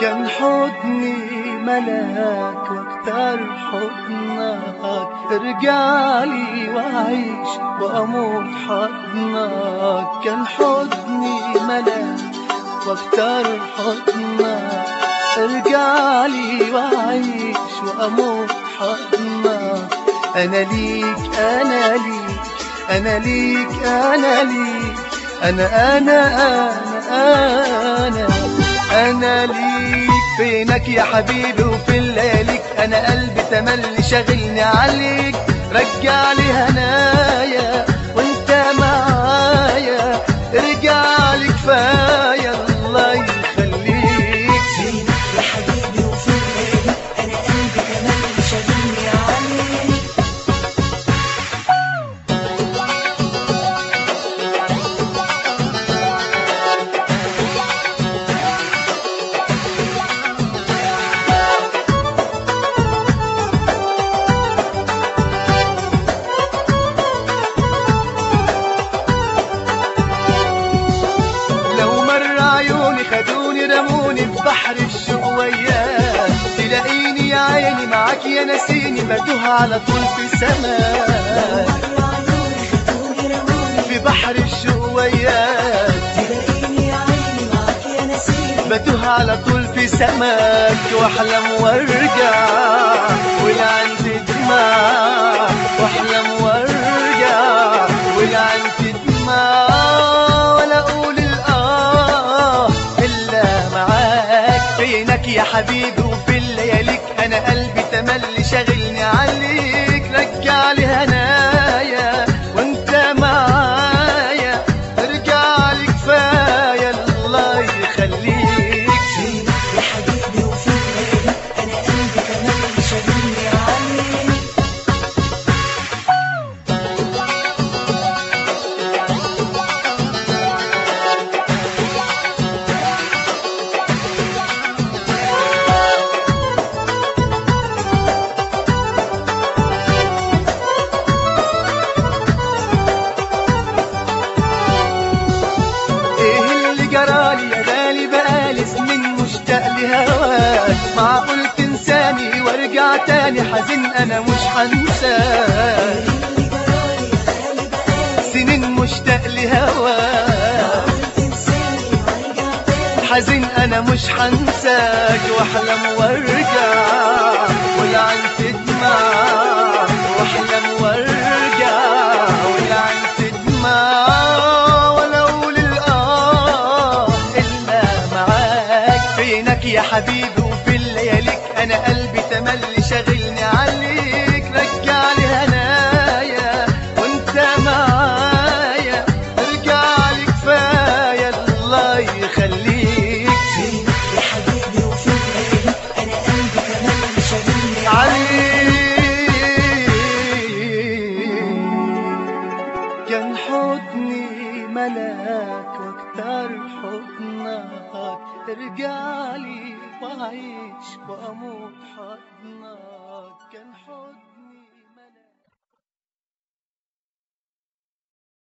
كان حضني ملاك واكتر حضنك ارجعلي واعيش واموت حضنك كان حضني ملاك واكتر حضنك ارجعلي واعيش واموت حضنك انا ليك انا ليك انا ليك انا ليك انا انا انا انا انا ليك فينك يا حبيبي وفي لياليك انا قلبي تملي شاغلني عليك رجع لي هنايا وانت معايا ارجع لي كفايه الله يخليك فينك يا حبيبي وفي ليالي انا قلبي كمان شاغلني عليك لو مر عيوني خدوني رموني في بحر الشوق وياك تلاقيني يا عيني معاك يا نسيني بتوه على طول في سماك مرة عيوني خدوني رموني في بحر الشوق وياك تلاقيني يا عيني معاك يا نسيني بتوه على طول في سماك واحلم وارجع والعين تدمع واحلم وارجع والعين تدمع ولا اقول الاه الا معاك فينك يا حبيبي وفي لياليك انا قلبي تملي شاغلني عليك رجع لي هنايا وانت معايا ارجع لي كفايه الله يخليك فينك يا حبيبي وفي ليالي انا قلبي كمان شاغلني عليك ايه اللي جرالي يا غالي بقالي سنين مشتاق لهواك معقول تنساني وارجع تاني حزين انا مش هنساك اللي جرالي يا غالي بقالي سنين مشتاق لهواك قلت تنساني وارجع تاني حزين انا مش هنساك واحلم وارجع والعين تدمع واحلم وارجع والعين تدمع ولا اقول الاه الا معاك فينك يا حبيبي وفي لياليك انا قلبي تملي شاغلني عليك رجع لي هنايا وانت معايا ارجع لي كفايه الله يخليك فينك يا حبيبي وفي ليالي انا قلبي كمان شاغلني عليك كان حضني ملاك واكتر حضنك ارجع لي واعيش واموت حضنك كان حضني